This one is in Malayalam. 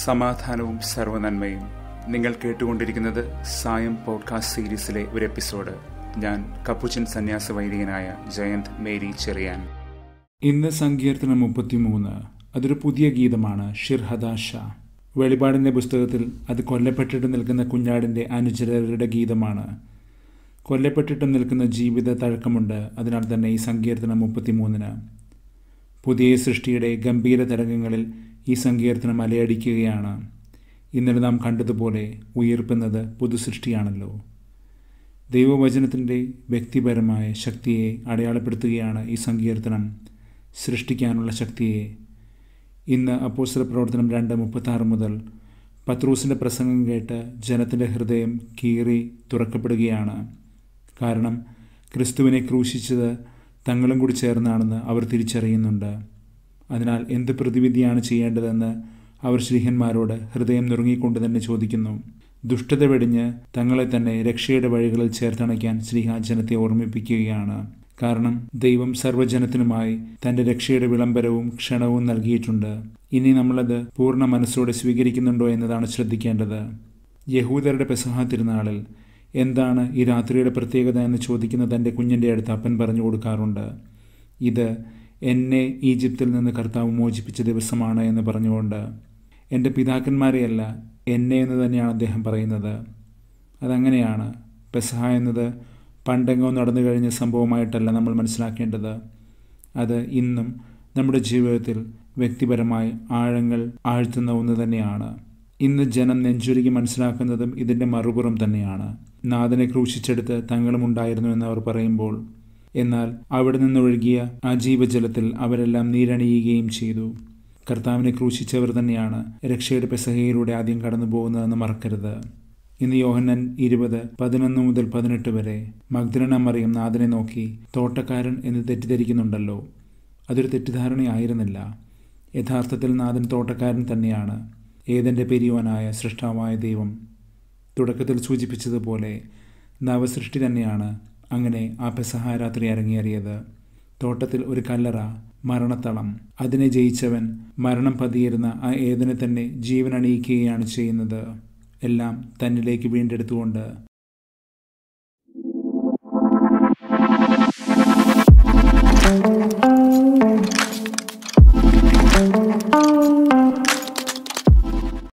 സമാധാനവും സർവനന്മയും നിങ്ങൾ കേട്ടുകൊണ്ടിരിക്കുന്നത് സായം പോഡ്കാസ്റ്റ് സീരീസിലെ ഒരു എപ്പിസോഡ് ഞാൻ കപ്പുച്ചൻ സന്യാസ വൈദികനായ ജയന്ത് മേരി ചെറിയാൻ ഇന്ന് സങ്കീർത്തനം മുപ്പത്തിമൂന്ന് അതൊരു പുതിയ ഗീതമാണ് ഷിർഹദാഷ വെളിപാടിൻ്റെ പുസ്തകത്തിൽ അത് കൊല്ലപ്പെട്ടിട്ട് നിൽക്കുന്ന കുഞ്ഞാടിൻ്റെ അനുചരരുടെ ഗീതമാണ് കൊല്ലപ്പെട്ടിട്ട് നിൽക്കുന്ന ജീവിത തഴക്കമുണ്ട് അതിനാൽ തന്നെ ഈ സങ്കീർത്തനം മുപ്പത്തിമൂന്നിന് പുതിയ സൃഷ്ടിയുടെ ഗംഭീര തരംഗങ്ങളിൽ ഈ സങ്കീർത്തനം അലയടിക്കുകയാണ് ഇന്നലെ നാം കണ്ടതുപോലെ ഉയർപ്പുന്നത് പുതുസൃഷ്ടിയാണല്ലോ ദൈവവചനത്തിൻ്റെ വ്യക്തിപരമായ ശക്തിയെ അടയാളപ്പെടുത്തുകയാണ് ഈ സങ്കീർത്തനം സൃഷ്ടിക്കാനുള്ള ശക്തിയെ ഇന്ന് അപ്പോസ്റ്റല പ്രവർത്തനം രണ്ട് മുപ്പത്താറ് മുതൽ പത്രൂസിൻ്റെ പ്രസംഗം കേട്ട് ജനത്തിൻ്റെ ഹൃദയം കീറി തുറക്കപ്പെടുകയാണ് കാരണം ക്രിസ്തുവിനെ ക്രൂശിച്ചത് തങ്ങളും കൂടി ചേർന്നാണെന്ന് അവർ തിരിച്ചറിയുന്നുണ്ട് അതിനാൽ എന്ത് പ്രതിവിധിയാണ് ചെയ്യേണ്ടതെന്ന് അവർ ശ്രീഹന്മാരോട് ഹൃദയം നുറുങ്ങിക്കൊണ്ട് തന്നെ ചോദിക്കുന്നു ദുഷ്ടത വെടിഞ്ഞ് തങ്ങളെ തന്നെ രക്ഷയുടെ വഴികളിൽ ചേർത്തണയ്ക്കാൻ ശ്രീഹ ജനത്തെ ഓർമ്മിപ്പിക്കുകയാണ് കാരണം ദൈവം സർവ്വജനത്തിനുമായി തൻ്റെ രക്ഷയുടെ വിളംബരവും ക്ഷണവും നൽകിയിട്ടുണ്ട് ഇനി നമ്മളത് പൂർണ്ണ മനസ്സോടെ സ്വീകരിക്കുന്നുണ്ടോ എന്നതാണ് ശ്രദ്ധിക്കേണ്ടത് യഹൂദരുടെ പെസഹ തിരുനാളിൽ എന്താണ് ഈ രാത്രിയുടെ പ്രത്യേകത എന്ന് ചോദിക്കുന്ന തൻ്റെ കുഞ്ഞിൻ്റെ അടുത്ത് അപ്പൻ പറഞ്ഞു കൊടുക്കാറുണ്ട് ഇത് എന്നെ ഈജിപ്തിൽ നിന്ന് കർത്താവ് മോചിപ്പിച്ച ദിവസമാണ് എന്ന് പറഞ്ഞുകൊണ്ട് എൻ്റെ പിതാക്കന്മാരെയല്ല എന്നെ എന്ന് തന്നെയാണ് അദ്ദേഹം പറയുന്നത് അതങ്ങനെയാണ് പെസഹ എന്നത് പണ്ടെങ്ങോ നടന്നു കഴിഞ്ഞ സംഭവമായിട്ടല്ല നമ്മൾ മനസ്സിലാക്കേണ്ടത് അത് ഇന്നും നമ്മുടെ ജീവിതത്തിൽ വ്യക്തിപരമായി ആഴങ്ങൾ ആഴ്ത്തുന്ന ഒന്ന് തന്നെയാണ് ഇന്ന് ജനം നെഞ്ചുരുകി മനസ്സിലാക്കുന്നതും ഇതിൻ്റെ മറുപുറം തന്നെയാണ് നാഥനെ ക്രൂശിച്ചെടുത്ത് തങ്ങളും ഉണ്ടായിരുന്നു എന്ന് അവർ പറയുമ്പോൾ എന്നാൽ അവിടെ നിന്നൊഴുകിയ ആ ജീവജലത്തിൽ അവരെല്ലാം നീരണിയുകയും ചെയ്തു കർത്താവിനെ ക്രൂശിച്ചവർ തന്നെയാണ് രക്ഷയുടെ പെസഹയിലൂടെ ആദ്യം കടന്നു പോകുന്നതെന്ന് മറക്കരുത് ഇന്ന് യോഹന്നൻ ഇരുപത് പതിനൊന്ന് മുതൽ പതിനെട്ട് വരെ മഗ്ദലന മറിയം നാഥനെ നോക്കി തോട്ടക്കാരൻ എന്ന് തെറ്റിദ്ധരിക്കുന്നുണ്ടല്ലോ അതൊരു തെറ്റിദ്ധാരണയായിരുന്നില്ല യഥാർത്ഥത്തിൽ നാഥൻ തോട്ടക്കാരൻ തന്നെയാണ് ഏതെൻ്റെ പെരിയോനായ സൃഷ്ടാവായ ദൈവം തുടക്കത്തിൽ സൂചിപ്പിച്ചതുപോലെ നവസൃഷ്ടി തന്നെയാണ് അങ്ങനെ ആ പെസഹ രാത്രി ഇറങ്ങിയേറിയത് തോട്ടത്തിൽ ഒരു കല്ലറ മരണത്തളം അതിനെ ജയിച്ചവൻ മരണം പതിയിരുന്ന ആ ഏതിനെ തന്നെ ജീവൻ അണിയിക്കുകയാണ് ചെയ്യുന്നത് എല്ലാം തന്നിലേക്ക് വീണ്ടെടുത്തുകൊണ്ട് thank you